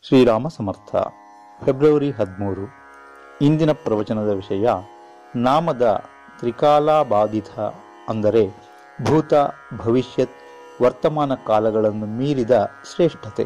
ಶ್ರೀರಾಮ ಸಮರ್ಥ February ಹದಿಮೂರು ಇಂದಿನ ಪ್ರವಚನದ ವಿಷಯ ನಾಮದ ತ್ರಿಕಾಲಾಬಾಧಿತ ಅಂದರೆ ಭೂತ ಭವಿಷ್ಯತ್ ವರ್ತಮಾನ ಕಾಲಗಳನ್ನು ಮೀರಿದ ಶ್ರೇಷ್ಠತೆ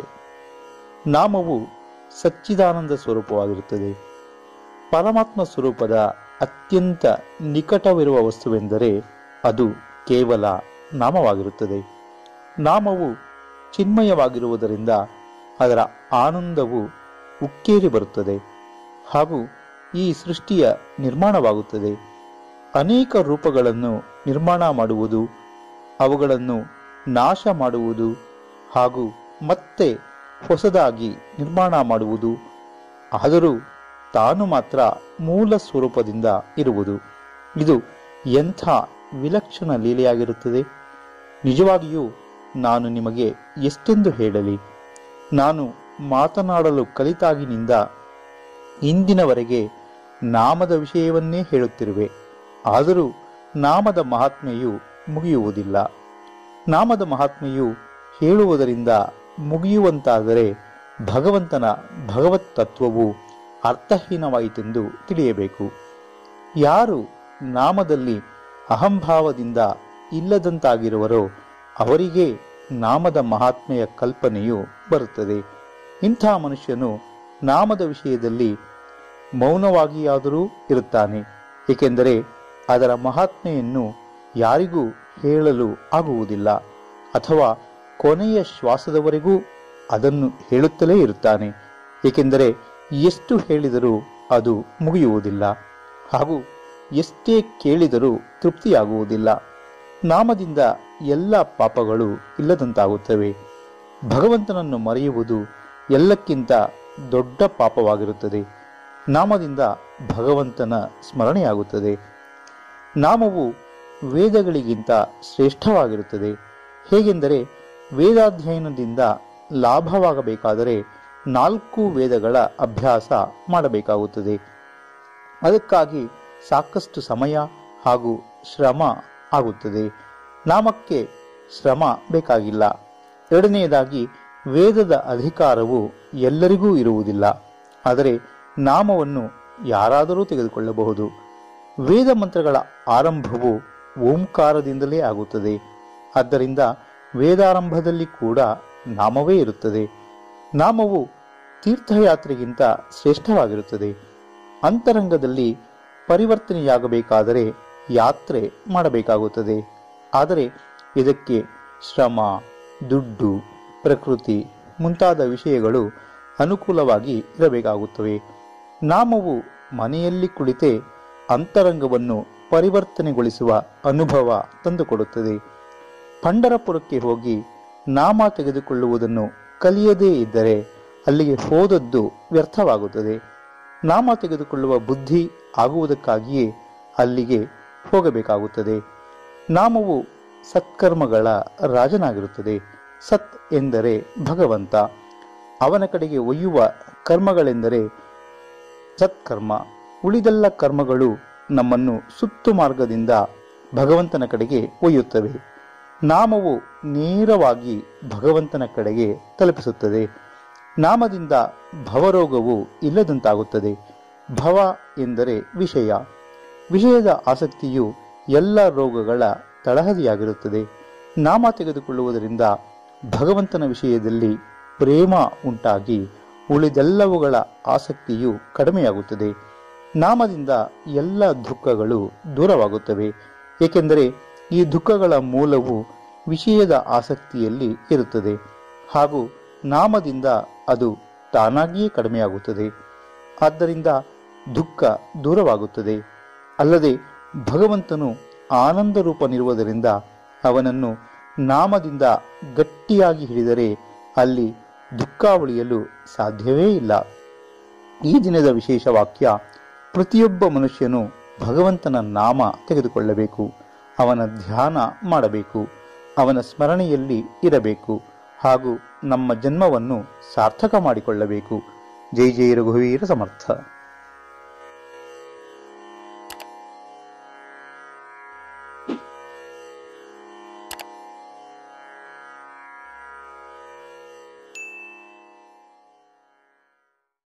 ನಾಮವು ಸಚ್ಚಿದಾನಂದ ಸ್ವರೂಪವಾಗಿರುತ್ತದೆ ಪರಮಾತ್ಮ ಸ್ವರೂಪದ ಅತ್ಯಂತ ನಿಕಟವಿರುವ ವಸ್ತುವೆಂದರೆ ಅದು ಕೇವಲ ನಾಮವಾಗಿರುತ್ತದೆ ನಾಮವು ಚಿನ್ಮಯವಾಗಿರುವುದರಿಂದ ಅದರ ಆನಂದವು ಉಕ್ಕೇರಿ ಬರುತ್ತದೆ ಹಾಗೂ ಈ ಸೃಷ್ಟಿಯ ನಿರ್ಮಾಣವಾಗುತ್ತದೆ ಅನೇಕ ರೂಪಗಳನ್ನು ನಿರ್ಮಾಣ ಮಾಡುವುದು ಅವುಗಳನ್ನು ನಾಶ ಮಾಡುವುದು ಹಾಗೂ ಮತ್ತೆ ಹೊಸದಾಗಿ ನಿರ್ಮಾಣ ಮಾಡುವುದು ಆದರೂ ತಾನು ಮಾತ್ರ ಮೂಲ ಸ್ವರೂಪದಿಂದ ಇರುವುದು ಇದು ಎಂಥ ವಿಲಕ್ಷಣ ಲೀಲೆಯಾಗಿರುತ್ತದೆ ನಿಜವಾಗಿಯೂ ನಾನು ನಿಮಗೆ ಎಷ್ಟೆಂದು ಹೇಳಲಿ ನಾನು ಮಾತನಾಡಲು ಕಲಿತಾಗಿನಿಂದ ಇಂದಿನವರೆಗೆ ನಾಮದ ವಿಷಯವನ್ನೇ ಹೇಳುತ್ತಿರುವೆ ಆದರೂ ನಾಮದ ಮಹಾತ್ಮೆಯು ಮುಗಿಯುವುದಿಲ್ಲ ನಾಮದ ಮಹಾತ್ಮೆಯು ಹೇಳುವುದರಿಂದ ಮುಗಿಯುವಂತಾದರೆ ಭಗವಂತನ ಭಗವತ್ ತತ್ವವು ಅರ್ಥಹೀನವಾಯಿತೆಂದು ತಿಳಿಯಬೇಕು ಯಾರು ನಾಮದಲ್ಲಿ ಅಹಂಭಾವದಿಂದ ಇಲ್ಲದಂತಾಗಿರುವರೋ ಅವರಿಗೆ ನಾಮದ ಮಹಾತ್ಮೆಯ ಕಲ್ಪನೆಯು ಬರುತ್ತದೆ ಇಂಥ ಮನುಷ್ಯನು ನಾಮದ ವಿಷಯದಲ್ಲಿ ಮೌನವಾಗಿಯಾದರೂ ಇರುತ್ತಾನೆ ಏಕೆಂದರೆ ಅದರ ಮಹಾತ್ಮೆಯನ್ನು ಯಾರಿಗೂ ಹೇಳಲು ಆಗುವುದಿಲ್ಲ ಅಥವಾ ಕೊನೆಯ ಶ್ವಾಸದವರೆಗೂ ಅದನ್ನು ಹೇಳುತ್ತಲೇ ಇರುತ್ತಾನೆ ಏಕೆಂದರೆ ಎಷ್ಟು ಹೇಳಿದರೂ ಅದು ಮುಗಿಯುವುದಿಲ್ಲ ಹಾಗೂ ಎಷ್ಟೇ ಕೇಳಿದರೂ ತೃಪ್ತಿಯಾಗುವುದಿಲ್ಲ ನಾಮದಿಂದ ಎಲ್ಲ ಪಾಪಗಳು ಇಲ್ಲದಂತಾಗುತ್ತವೆ ಭಗವಂತನನ್ನು ಮರೆಯುವುದು ಎಲ್ಲಕ್ಕಿಂತ ದೊಡ್ಡ ಪಾಪವಾಗಿರುತ್ತದೆ ನಾಮದಿಂದ ಭಗವಂತನ ಸ್ಮರಣೆಯಾಗುತ್ತದೆ ನಾಮವು ವೇದಗಳಿಗಿಂತ ಶ್ರೇಷ್ಠವಾಗಿರುತ್ತದೆ ಹೇಗೆಂದರೆ ವೇದಾಧ್ಯಯನದಿಂದ ಲಾಭವಾಗಬೇಕಾದರೆ ನಾಲ್ಕು ವೇದಗಳ ಅಭ್ಯಾಸ ಮಾಡಬೇಕಾಗುತ್ತದೆ ಅದಕ್ಕಾಗಿ ಸಾಕಷ್ಟು ಸಮಯ ಹಾಗೂ ಶ್ರಮ ಆಗುತ್ತದೆ ನಾಮಕ್ಕೆ ಶ್ರಮ ಬೇಕಾಗಿಲ್ಲ ಎರಡನೆಯದಾಗಿ ವೇದದ ಅಧಿಕಾರವು ಎಲ್ಲರಿಗೂ ಇರುವುದಿಲ್ಲ ಆದರೆ ನಾಮವನ್ನು ಯಾರಾದರೂ ತೆಗೆದುಕೊಳ್ಳಬಹುದು ವೇದ ಮಂತ್ರಗಳ ಆರಂಭವು ಓಂಕಾರದಿಂದಲೇ ಆಗುತ್ತದೆ ಆದ್ದರಿಂದ ವೇದಾರಂಭದಲ್ಲಿ ಕೂಡ ನಾಮವೇ ಇರುತ್ತದೆ ನಾಮವು ತೀರ್ಥಯಾತ್ರೆಗಿಂತ ಶ್ರೇಷ್ಠವಾಗಿರುತ್ತದೆ ಅಂತರಂಗದಲ್ಲಿ ಪರಿವರ್ತನೆಯಾಗಬೇಕಾದರೆ ಯಾತ್ರೆ ಮಾಡಬೇಕಾಗುತ್ತದೆ ಆದರೆ ಇದಕ್ಕೆ ಶ್ರಮ ದುಡ್ಡು ಪ್ರಕೃತಿ ಮುಂತಾದ ವಿಷಯಗಳು ಅನುಕೂಲವಾಗಿ ಇರಬೇಕಾಗುತ್ತವೆ ನಾಮವು ಮನೆಯಲ್ಲಿ ಕುಳಿತೇ ಅಂತರಂಗವನ್ನು ಪರಿವರ್ತನೆಗೊಳಿಸುವ ಅನುಭವ ತಂದುಕೊಡುತ್ತದೆ ಪಂಡರಪುರಕ್ಕೆ ಹೋಗಿ ನಾಮ ತೆಗೆದುಕೊಳ್ಳುವುದನ್ನು ಕಲಿಯದೇ ಇದ್ದರೆ ಅಲ್ಲಿಗೆ ಹೋದದ್ದು ವ್ಯರ್ಥವಾಗುತ್ತದೆ ನಾಮ ತೆಗೆದುಕೊಳ್ಳುವ ಬುದ್ಧಿ ಆಗುವುದಕ್ಕಾಗಿಯೇ ಅಲ್ಲಿಗೆ ಹೋಗಬೇಕಾಗುತ್ತದೆ ನಾಮವು ಸತ್ಕರ್ಮಗಳ ರಾಜನಾಗಿರುತ್ತದೆ ಸತ್ ಎಂದರೆ ಭಗವಂತ ಅವನ ಕಡೆಗೆ ಒಯ್ಯುವ ಕರ್ಮಗಳೆಂದರೆ ಸತ್ಕರ್ಮ ಉಳಿದೆಲ್ಲ ಕರ್ಮಗಳು ನಮ್ಮನ್ನು ಸುತ್ತು ಮಾರ್ಗದಿಂದ ಭಗವಂತನ ಕಡೆಗೆ ಒಯ್ಯುತ್ತವೆ ನಾಮವು ನೇರವಾಗಿ ಭಗವಂತನ ಕಡೆಗೆ ತಲುಪಿಸುತ್ತದೆ ನಾಮದಿಂದ ಭವರೋಗವು ಇಲ್ಲದಂತಾಗುತ್ತದೆ ಭವ ಎಂದರೆ ವಿಷಯ ವಿಷಯದ ಆಸಕ್ತಿಯು ಎಲ್ಲ ರೋಗಗಳ ತಳಹದಿಯಾಗಿರುತ್ತದೆ ನಾಮ ತೆಗೆದುಕೊಳ್ಳುವುದರಿಂದ ಭಗವಂತನ ವಿಷಯದಲ್ಲಿ ಪ್ರೇಮ ಉಂಟಾಗಿ ಉಳಿದೆಲ್ಲವುಗಳ ಆಸಕ್ತಿಯು ಕಡಿಮೆಯಾಗುತ್ತದೆ ನಾಮದಿಂದ ಎಲ್ಲ ದುಃಖಗಳು ದೂರವಾಗುತ್ತವೆ ಏಕೆಂದರೆ ಈ ದುಃಖಗಳ ಮೂಲವು ವಿಷಯದ ಆಸಕ್ತಿಯಲ್ಲಿ ಇರುತ್ತದೆ ಹಾಗೂ ನಾಮದಿಂದ ಅದು ತಾನಾಗಿಯೇ ಕಡಿಮೆಯಾಗುತ್ತದೆ ಆದ್ದರಿಂದ ದುಃಖ ದೂರವಾಗುತ್ತದೆ ಅಲ್ಲದೆ ಭಗವಂತನು ಆನಂದ ರೂಪನಿರುವುದರಿಂದ ಅವನನ್ನು ನಾಮದಿಂದ ಗಟ್ಟಿಯಾಗಿ ಹಿಡಿದರೆ ಅಲ್ಲಿ ದುಃಖ ಉಳಿಯಲು ಸಾಧ್ಯವೇ ಇಲ್ಲ ಈ ದಿನದ ವಿಶೇಷ ವಾಕ್ಯ ಪ್ರತಿಯೊಬ್ಬ ಮನುಷ್ಯನು ಭಗವಂತನ ನಾಮ ತೆಗೆದುಕೊಳ್ಳಬೇಕು ಅವನ ಧ್ಯಾನ ಮಾಡಬೇಕು ಅವನ ಸ್ಮರಣೆಯಲ್ಲಿ ಇರಬೇಕು ಹಾಗೂ ನಮ್ಮ ಜನ್ಮವನ್ನು ಸಾರ್ಥಕ ಮಾಡಿಕೊಳ್ಳಬೇಕು ಜೈ ಜೈ ರಘುವೀರ ಸಮರ್ಥ